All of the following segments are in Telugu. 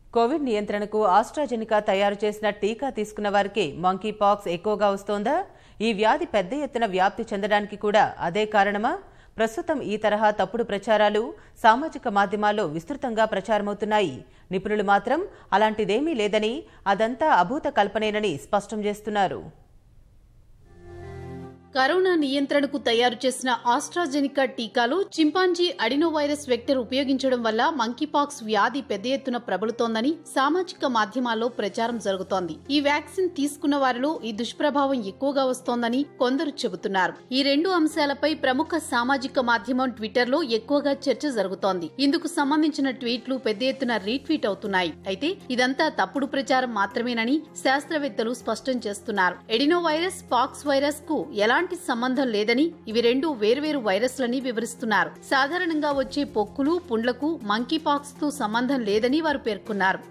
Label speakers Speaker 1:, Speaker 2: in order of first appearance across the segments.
Speaker 1: కోవిడ్ నియంత్రణకు ఆస్ట్రాజెనికా తయారు చేసిన టీకా తీసుకున్న వారికి మంకీ పాక్స్ ఎక్కువగా వస్తోందా ఈ వ్యాధి పెద్ద ఎత్తున వ్యాప్తి చెందడానికి కూడా అదే కారణమా ప్రస్తుతం ఈ తరహా తప్పుడు ప్రచారాలు సామాజిక మాధ్యమాల్లో విస్తృతంగా ప్రచారమవుతున్నాయి నిపుణులు మాత్రం అలాంటిదేమీ లేదని అదంతా అభూత కల్పనేనని స్పష్టం చేస్తున్నారు
Speaker 2: కరోనా నియంత్రణకు తయారు చేసిన ఆస్ట్రాజెనికా టీకాలో చింపాంజీ అడినోవైరస్ వెక్టర్ ఉపయోగించడం వల్ల మంకీపాక్స్ వ్యాధి పెద్ద ఎత్తున ప్రబలుతోందని సామాజిక మాధ్యమాల్లో ప్రచారం జరుగుతోంది ఈ వ్యాక్సిన్ తీసుకున్న వారిలో ఈ దుష్ప్రభావం ఎక్కువగా వస్తోందని కొందరు చెబుతున్నారు ఈ రెండు అంశాలపై ప్రముఖ సామాజిక మాధ్యమం ట్విట్టర్ లో ఎక్కువగా చర్చ జరుగుతోంది ఇందుకు సంబంధించిన ట్వీట్లు పెద్ద ఎత్తున రీట్వీట్ అవుతున్నాయి అయితే ఇదంతా తప్పుడు ప్రచారం మాత్రమేనని శాస్త్రవేత్తలు స్పష్టం చేస్తున్నారు ఎడినో వైరస్ పాక్స్ వైరస్ కు ఎలాంటి సంబంధం లేదని ఇవి రెండు వేర్వేరు వైరస్లని వివరిస్తున్నారు సాధారణంగా వచ్చే పొక్కులు పుండ్లకు మంకీ పాక్స్ తో సంబంధం లేదని వారు పేర్కొన్నారు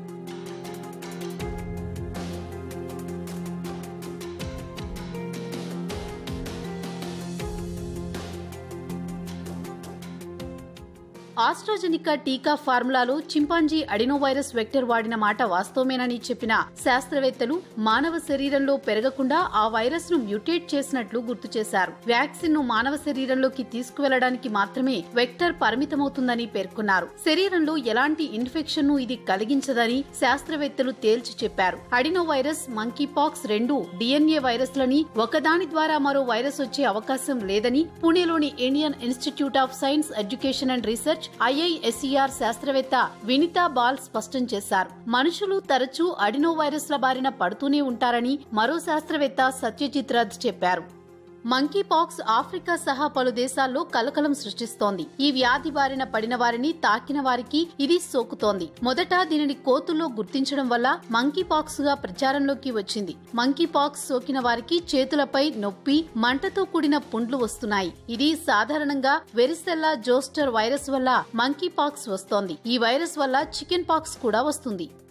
Speaker 2: ఆస్ట్రాజెనికా టీకా ఫార్ములాలో చింపాంజీ అడినోవైరస్ వెక్టర్ వాడిన మాట వాస్తవమేనని చెప్పిన శాస్త్రవేత్తలు మానవ శరీరంలో పెరగకుండా ఆ వైరస్ ను మ్యూటేట్ చేసినట్లు గుర్తు చేశారు వ్యాక్సిన్ ను మానవ శరీరంలోకి తీసుకువెళ్లడానికి మాత్రమే వెక్టర్ పరిమితమవుతుందని పేర్కొన్నారు శరీరంలో ఎలాంటి ఇన్ఫెక్షన్ ను ఇది కలిగించదని శాస్త్రవేత్తలు తేల్చి చెప్పారు అడినో వైరస్ మంకీ పాక్స్ రెండు డిఎన్ఏ వైరస్లని ఒకదాని ద్వారా మరో వైరస్ వచ్చే అవకాశం లేదని పుణేలోని Indian Institute of Science Education and Research IISER శాస్త్రవేత్త వినితా బాల్ స్పష్టం చేశారు మనుషులు తరచూ అడినో వైరస్ల బారిన పడుతూనే ఉంటారని మరో శాస్త్రవేత్త సత్యజిత్ రథ్ చెప్పారు మంకీ పాక్స్ ఆఫ్రికా సహా పలు దేశాల్లో కలకలం సృష్టిస్తోంది ఈ వ్యాధి బారిన పడిన వారిని తాకిన వారికి ఇది సోకుతోంది మొదట దీనిని కోతుల్లో గుర్తించడం వల్ల మంకీ పాక్స్ గా ప్రచారంలోకి వచ్చింది మంకీ పాక్స్ సోకిన వారికి చేతులపై నొప్పి మంటతో కూడిన పుండ్లు వస్తున్నాయి ఇది సాధారణంగా వెరిసెల్లా జోస్టర్ వైరస్ వల్ల మంకీ పాక్స్ వస్తోంది ఈ వైరస్ వల్ల చికెన్ పాక్స్ కూడా వస్తుంది